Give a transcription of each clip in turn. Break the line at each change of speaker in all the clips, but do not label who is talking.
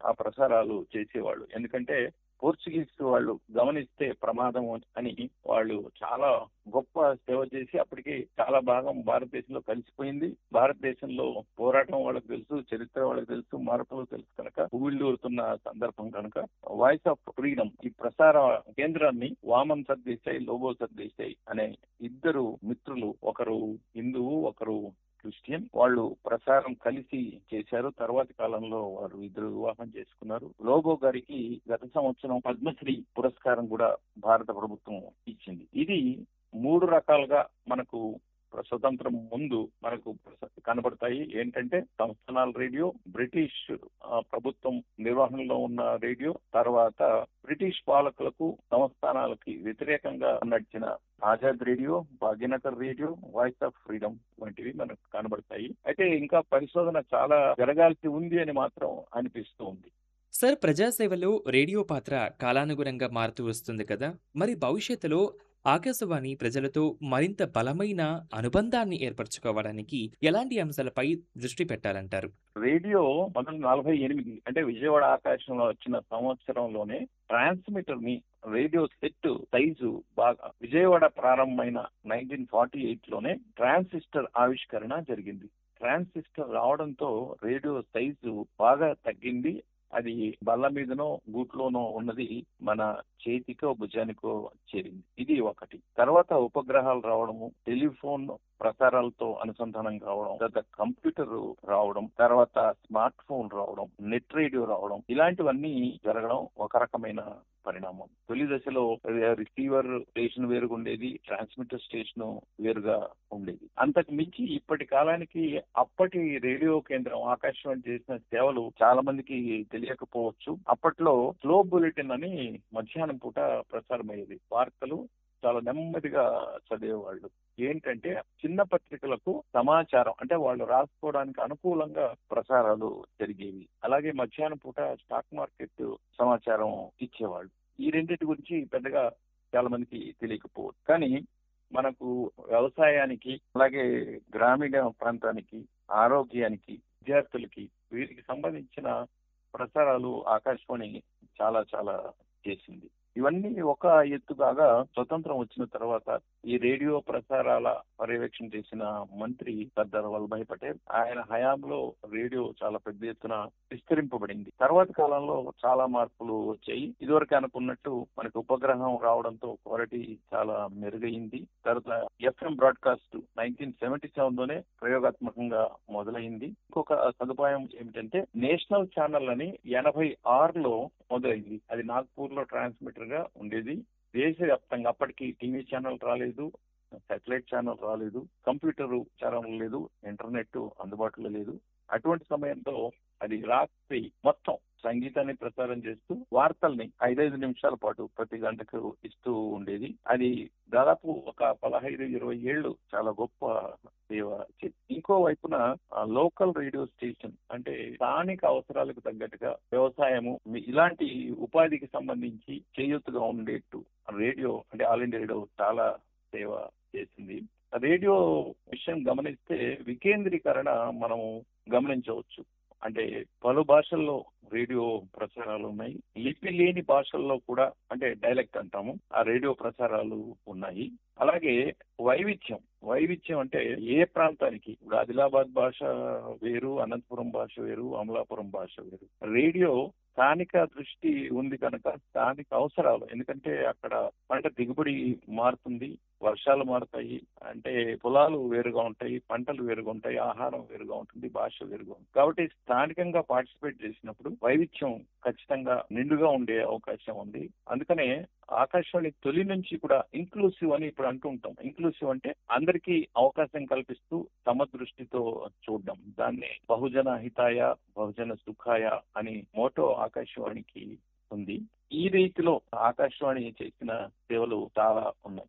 ఆ ప్రసారాలు చేసేవాళ్ళు ఎందుకంటే పోర్చుగీస్ వాళ్ళు గమనిస్తే ప్రమాదం అని వాళ్ళు చాలా గొప్ప సేవ చేసి అప్పటికి చాలా భాగం భారతదేశంలో కలిసిపోయింది భారతదేశంలో పోరాటం వాళ్ళకి తెలుసు చరిత్ర వాళ్ళకి తెలుసు మార్పులు తెలుసు కనుక ఊళ్ళూరుతున్న సందర్భం కనుక వాయిస్ ఆఫ్ ఫ్రీడమ్ ఈ ప్రసార కేంద్రాన్ని వామన్ సర్దేశాయి లోబో సర్దేశాయి అనే ఇద్దరు మిత్రులు ఒకరు హిందువు ఒకరు క్రిస్టియన్ వాళ్ళు ప్రసారం కలిసి చేశారు తర్వాతి కాలంలో వారు ఇద్దరు వివాహం చేసుకున్నారు లోబో గారికి గత సంవత్సరం పద్మశ్రీ పురస్కారం కూడా భారత ప్రభుత్వం ఇచ్చింది ఇది మూడు రకాలుగా మనకు స్వతంత్రం ముందు మనకు కనబడతాయి ఏంటంటే సంస్థానాల రేడియో బ్రిటిష్ ప్రభుత్వం నిర్వహణలో ఉన్న రేడియో తర్వాత బ్రిటిష్ పాలకులకు సంస్థానాలకి వ్యతిరేకంగా నడిచిన Azad radio Bhagyanagar radio voice of freedom వంటివి మనకు కనబడతాయి అయితే ఇంకా పరిశోధన చాలా జరగాల్సి ఉంది అని మాత్రం అనిపిస్తూ ఉంది
సార్ ప్రజాసేవలో రేడియో పాత్ర కాలానుగుణంగా మారుతూ వస్తుంది కదా మరి భవిష్యత్తులో ఆకాశవాణి ప్రజలతో మరింత బలమైన అనుబంధాన్ని ఏర్పరచుకోవడానికి ఎలాంటి అంశాలపై దృష్టి పెట్టాలంటారు
రేడియో మొదలు నలభై ఎనిమిది అంటే విజయవాడ ఆకాశంలో వచ్చిన సంవత్సరంలోనే ట్రాన్స్మిటర్ ని రేడియో సెట్ సైజు బాగా విజయవాడ ప్రారంభమైన నైన్టీన్ ఫార్టీ ఎయిట్ లోనే ట్రాన్సిస్టర్ ఆవిష్కరణ జరిగింది ట్రాన్సిస్టర్ రావడంతో రేడియో సైజు బాగా తగ్గింది అది బల్ల మీదనో గూట్లోనో ఉన్నది మన చేతికో భుజానికో చేరింది ఇది ఒకటి తర్వాత ఉపగ్రహాలు రావడము టెలిఫోన్ ప్రసారాలతో అనుసంధానం కావడం తర్వాత కంప్యూటర్ రావడం తర్వాత స్మార్ట్ ఫోన్ రావడం నెట్ రేడియో రావడం ఇలాంటివన్నీ జరగడం ఒక రకమైన పరిణామం తొలి దశలో రిసీవర్ స్టేషన్ వేరుగా ఉండేది ట్రాన్స్మిటర్ స్టేషన్ వేరుగా ఉండేది అంతకు మించి ఇప్పటి కాలానికి అప్పటి రేడియో కేంద్రం ఆకాశవాణి చేసిన సేవలు చాలా మందికి తెలియకపోవచ్చు అప్పట్లో స్లో బులెటిన్ అని మధ్యాహ్నం పూట ప్రసారమయ్యేది వార్తలు చాలా నెమ్మదిగా చదివేవాళ్ళు ఏంటంటే చిన్న పత్రికలకు సమాచారం అంటే వాళ్ళు రాసుకోవడానికి అనుకూలంగా ప్రసారాలు జరిగేవి అలాగే మధ్యాహ్నం పూట స్టాక్ మార్కెట్ సమాచారం ఇచ్చేవాళ్ళు ఈ రెండింటి గురించి పెద్దగా చాలా మందికి తెలియకపోవచ్చు కానీ మనకు వ్యవసాయానికి అలాగే గ్రామీణ ప్రాంతానికి ఆరోగ్యానికి విద్యార్థులకి వీరికి సంబంధించిన ప్రసారాలు ఆకాశవాణి చాలా చాలా చేసింది ఇవన్నీ ఒక ఎత్తుగాగా స్వతంత్రం వచ్చిన తర్వాత ఈ రేడియో ప్రసారాల పర్యవేక్షణ చేసిన మంత్రి సర్దార్ వల్లభాయ్ పటేల్ ఆయన హయాంలో రేడియో చాలా పెద్ద ఎత్తున విస్తరింపబడింది తర్వాత కాలంలో చాలా మార్పులు వచ్చాయి ఇదివరకు అనుకున్నట్టు మనకు ఉపగ్రహం రావడంతో క్వాలిటీ చాలా మెరుగైంది తర్వాత FM broadcast nineteen seventy seven లోనే ప్రయోగాత్మకంగా మొదలైంది ఇంకొక సదుపాయం ఏమిటంటే నేషనల్ ఛానల్ అని ఎనభై ఆరులో మొదలైంది అది నాగ్పూర్ లో ట్రాన్స్మిటర్ గా ఉండేది దేశవ్యాప్తంగా అప్పటికి టీవీ ఛానల్ రాలేదు సాటిలైట్ ఛానల్ రాలేదు కంప్యూటర్ ఛానల్ లేదు ఇంటర్నెట్ అందుబాటులో లేదు అటువంటి సమయంలో అది రాత్రి మొత్తం సంగీతాన్ని ప్రసారం చేస్తూ వార్తల్ని ఐదైదు నిమిషాల పాటు ప్రతి గంటకు ఇస్తూ ఉండేది అది దాదాపు ఒక పదహైదు ఇరవై ఏళ్ళు చాలా గొప్ప సేవ ఇంకో వైపున లోకల్ రేడియో స్టేషన్ అంటే స్థానిక అవసరాలకు తగ్గట్టుగా వ్యవసాయము ఇలాంటి ఉపాధికి సంబంధించి చేయూతుగా ఉండేట్టు రేడియో అంటే ఆల్ ఇండియా రేడియో చాలా సేవ చేసింది రేడియో విషయం గమనిస్తే వికేంద్రీకరణ మనము గమనించవచ్చు అంటే పలు భాషల్లో రేడియో ప్రసారాలు ఉన్నాయి లిపి లేని భాషల్లో కూడా అంటే డైలెక్ట్ అంటాము ఆ రేడియో ప్రసారాలు ఉన్నాయి అలాగే వైవిధ్యం వైవిధ్యం అంటే ఏ ప్రాంతానికి ఇప్పుడు ఆదిలాబాద్ భాష వేరు అనంతపురం భాష వేరు అమలాపురం భాష వేరు రేడియో స్థానిక దృష్టి ఉంది కనుక స్థానిక అవసరాలు ఎందుకంటే అక్కడ పంట దిగుబడి మారుతుంది వర్షాలు మారుతాయి అంటే పొలాలు వేరుగా ఉంటాయి పంటలు వేరుగా ఉంటాయి ఆహారం వేరుగా ఉంటుంది భాష వేరుగా ఉంటుంది కాబట్టి స్థానికంగా పార్టిసిపేట్ చేసినప్పుడు వైవిధ్యం ఖచ్చితంగా నిండుగా ఉండే అవకాశం ఉంది అందుకనే ఆకాశవాణి తొలి నుంచి కూడా ఇంక్లూసివ్ అని ఇప్పుడు అంటూ ఉంటాం ఇంక్లూసివ్ అంటే అందరికీ అవకాశం కల్పిస్తూ తమ దృష్టితో చూడడం దాన్ని బహుజన హితాయ బహుజన సుఖాయ అని మోటో ఆకాశవాణికి ఉంది ఈ రీతిలో ఆకాశవాణి చేసిన సేవలు చాలా ఉన్నాయి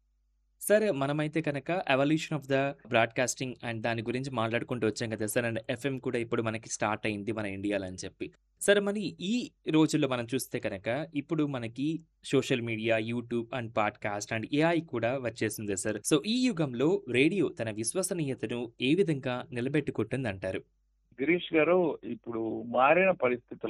సార్ మనమైతే కనుక evolution of the broadcasting and దాని గురించి మాట్లాడుకుంటూ వచ్చాం కదా సార్ అండ్ ఎఫ్ఎం కూడా ఇప్పుడు మనకి స్టార్ట్ అయింది మన ఇండియాలో అని చెప్పి సరే మరి ఈ రోజుల్లో మనం చూస్తే కనుక ఇప్పుడు మనకి social media YouTube and podcast and AI కూడా వచ్చేసింది సార్ సో ఈ యుగంలో రేడియో తన విశ్వసనీయతను ఏ విధంగా నిలబెట్టుకుంటుంది అంటారు
గిరీష్ గారు ఇప్పుడు మారిన పరిస్థితులు